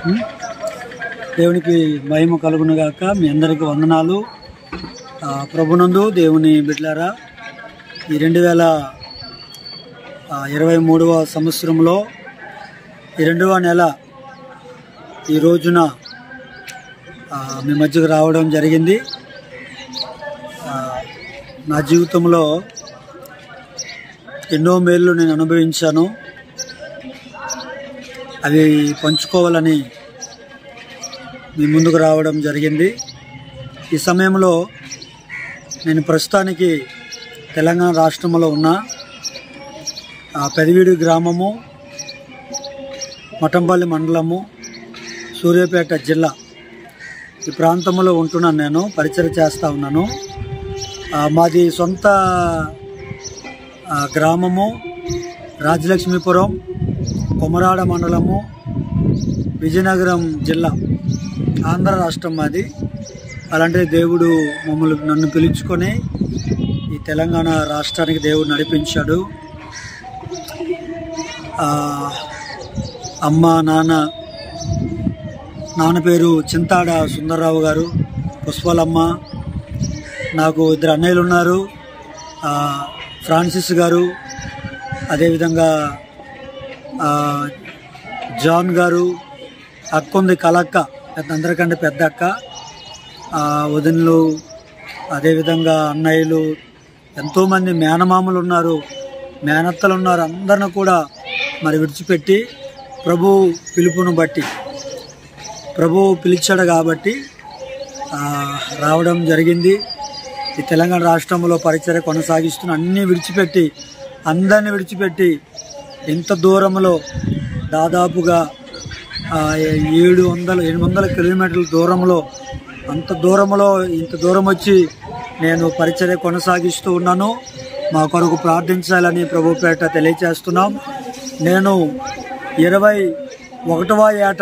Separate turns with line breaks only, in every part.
ఉం? దేవునికి మహిమ కలుగునుగాక మీ అందరికీ వందనాలు ఆ, ప్రభునందు దేవుని బిడ్లారా ఈ రెండు వేల ఆ, ఇరవై మూడవ సంవత్సరంలో ఈ రెండవ నెల ఈ రోజున ఆ, మీ మధ్యకు రావడం జరిగింది ఆ, నా జీవితంలో ఎన్నో మేళ్ళు నేను అనుభవించాను అవి పంచుకోవాలని మీ ముందుకు రావడం జరిగింది ఈ సమయంలో నేను ప్రస్తుతానికి తెలంగాణ రాష్ట్రంలో ఉన్న ఆ పెదవీడు గ్రామము మఠంపల్లి మండలము సూర్యాపేట జిల్లా ఈ ప్రాంతంలో ఉంటున్నాను నేను పరిచయం చేస్తూ ఉన్నాను ఆ, మాది సొంత ఆ, గ్రామము రాజలక్ష్మీపురం కొమరాడ మండలము విజయనగరం జిల్లా ఆంధ్ర రాష్ట్రం మాది అలాంటి దేవుడు మమ్మల్ని నన్ను పిలుచుకొని ఈ తెలంగాణ రాష్ట్రానికి దేవుడు నడిపించాడు ఆ, అమ్మ నాన్న నాన్న పేరు చింతాడ సుందర్రావు గారు పుష్పలమ్మ నాకు ఇద్దరు అన్నయ్యలు ఉన్నారు ఆ, ఫ్రాన్సిస్ గారు అదేవిధంగా ఆ, జాన్ గారు అక్క ఉంది కలక్క పెద్ద అందరికంటే పెద్ద అక్క ఆ, వదినలు అదేవిధంగా అన్నయ్యలు ఎంతోమంది మేనమామలు ఉన్నారు మేనత్తలు ఉన్నారు అందరిని కూడా మరి విడిచిపెట్టి ప్రభు పిలుపును బట్టి ప్రభు పిలిచాడు కాబట్టి ఆ, రావడం జరిగింది ఈ తెలంగాణ రాష్ట్రంలో పరిచయ కొనసాగిస్తున్న అన్ని విడిచిపెట్టి అందరిని విడిచిపెట్టి ఇంత దూరంలో దాదాపుగా ఆ, ఏడు వందల ఎనిమిది వందల కిలోమీటర్ల దూరంలో అంత దూరంలో ఇంత దూరం వచ్చి నేను పరిచర్య కొనసాగిస్తూ ఉన్నాను మా కొరకు ప్రార్థించాలని ప్రభుపేట తెలియచేస్తున్నాం నేను ఇరవై ఒకటవ ఏట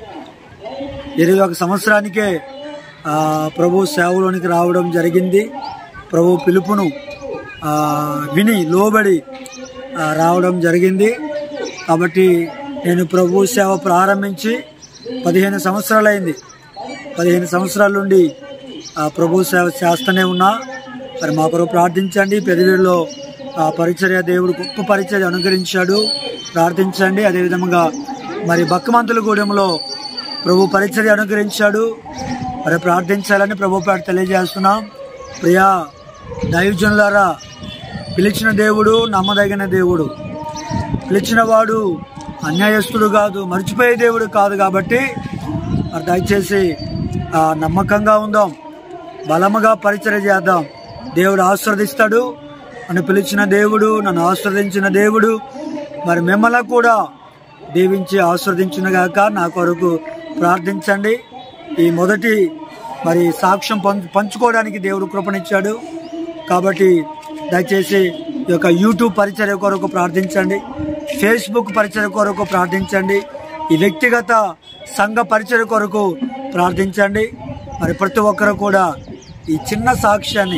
ఇరవై ఒక సంవత్సరానికే ఆ, ప్రభు సేవలోనికి రావడం జరిగింది ప్రభు పిలుపును ఆ, విని లోబడి ఆ, రావడం జరిగింది కాబట్టి నేను ప్రభు సేవ ప్రారంభించి పదిహేను సంవత్సరాలైంది పదిహేను సంవత్సరాల నుండి ఆ, ప్రభు సేవ చేస్తూనే ఉన్నా మరి మా కొరకు ప్రార్థించండి పెదవిలో ఆ పరిచర్య దేవుడు గొప్ప పరిచర్య అనుగ్రహించాడు ప్రార్థించండి అదేవిధంగా మరి బక్కమంతులగూడెంలో ప్రభు పరిచర్య అనుగ్రహించాడు మరి ప్రార్థించాలని ప్రభు పేట తెలియజేస్తున్నాం ప్రియా దైవజనులారా పిలిచిన దేవుడు నమ్మదగిన దేవుడు పిలిచిన వాడు అన్యాయస్తుడు కాదు మర్చిపోయే దేవుడు కాదు కాబట్టి మరి దయచేసి ఆ, నమ్మకంగా ఉందాం బలముగా పరిచయం చేద్దాం దేవుడు ఆశీర్వదిస్తాడు నన్ను పిలిచిన దేవుడు నన్ను ఆశీర్వదించిన దేవుడు మరి మిమ్మల్ని కూడా దీవించి ఆశీర్వదించునుగాక నా కొరకు ప్రార్థించండి ఈ మొదటి మరి సాక్ష్యం పంచు పంచుకోవడానికి దేవుడు కృపనిచ్చాడు కాబట్టి దయచేసి ఈ యొక్క యూట్యూబ్ పరిచర్య కొరకు ప్రార్థించండి ఫేస్బుక్ పరిచర్య కొరకు ప్రార్థించండి ఈ వ్యక్తిగత సంఘ పరిచర్య కొరకు ప్రార్థించండి మరి ప్రతి ఒక్కరు కూడా ఈ చిన్న సాక్ష్యాన్ని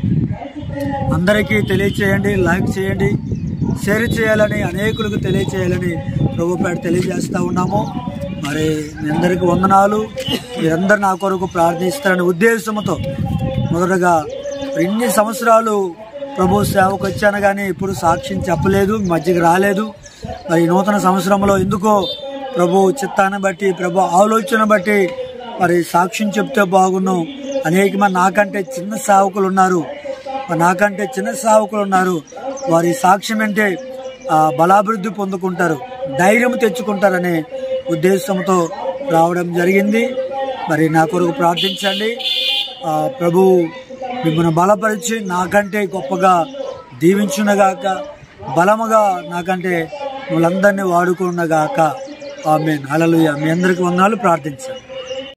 అందరికీ తెలియచేయండి లైక్ చేయండి షేర్ చేయాలని అనేకులకు తెలియచేయాలని ప్రభుపేట తెలియజేస్తూ ఉన్నాము మరి మీ అందరికీ వందనాలు మీరందరూ నా కొరకు ప్రార్థిస్తారనే ఉద్దేశంతో మొదటగా ఇన్ని సంవత్సరాలు ప్రభు సేవకు వచ్చాను కానీ ఇప్పుడు సాక్ష్యం చెప్పలేదు మీ మధ్యకి రాలేదు మరి ఈ నూతన సంవత్సరంలో ఎందుకో ప్రభు చిత్తాన్ని బట్టి ప్రభు ఆలోచన బట్టి మరి సాక్ష్యం చెప్తే బాగున్ను అనేక మంది నాకంటే చిన్న సేవకులు ఉన్నారు మరి నాకంటే చిన్న సేవకులు ఉన్నారు వారి సాక్ష్యం అంటే ఆ, బలాభివృద్ధి పొందుకుంటారు ధైర్యం తెచ్చుకుంటారనే ఉద్దేశంతో రావడం జరిగింది మరి నా కొరకు ప్రార్థించండి ఆ, ప్రభు మిమ్మల్ని బలపరిచి నాకంటే గొప్పగా దీవించునగాక బలముగా నాకంటే వాళ్ళందరినీ వాడుకున్నగాక ఆమెన్ హల్లెలూయా మీ అందరికి వందనాలు ప్రార్థించండి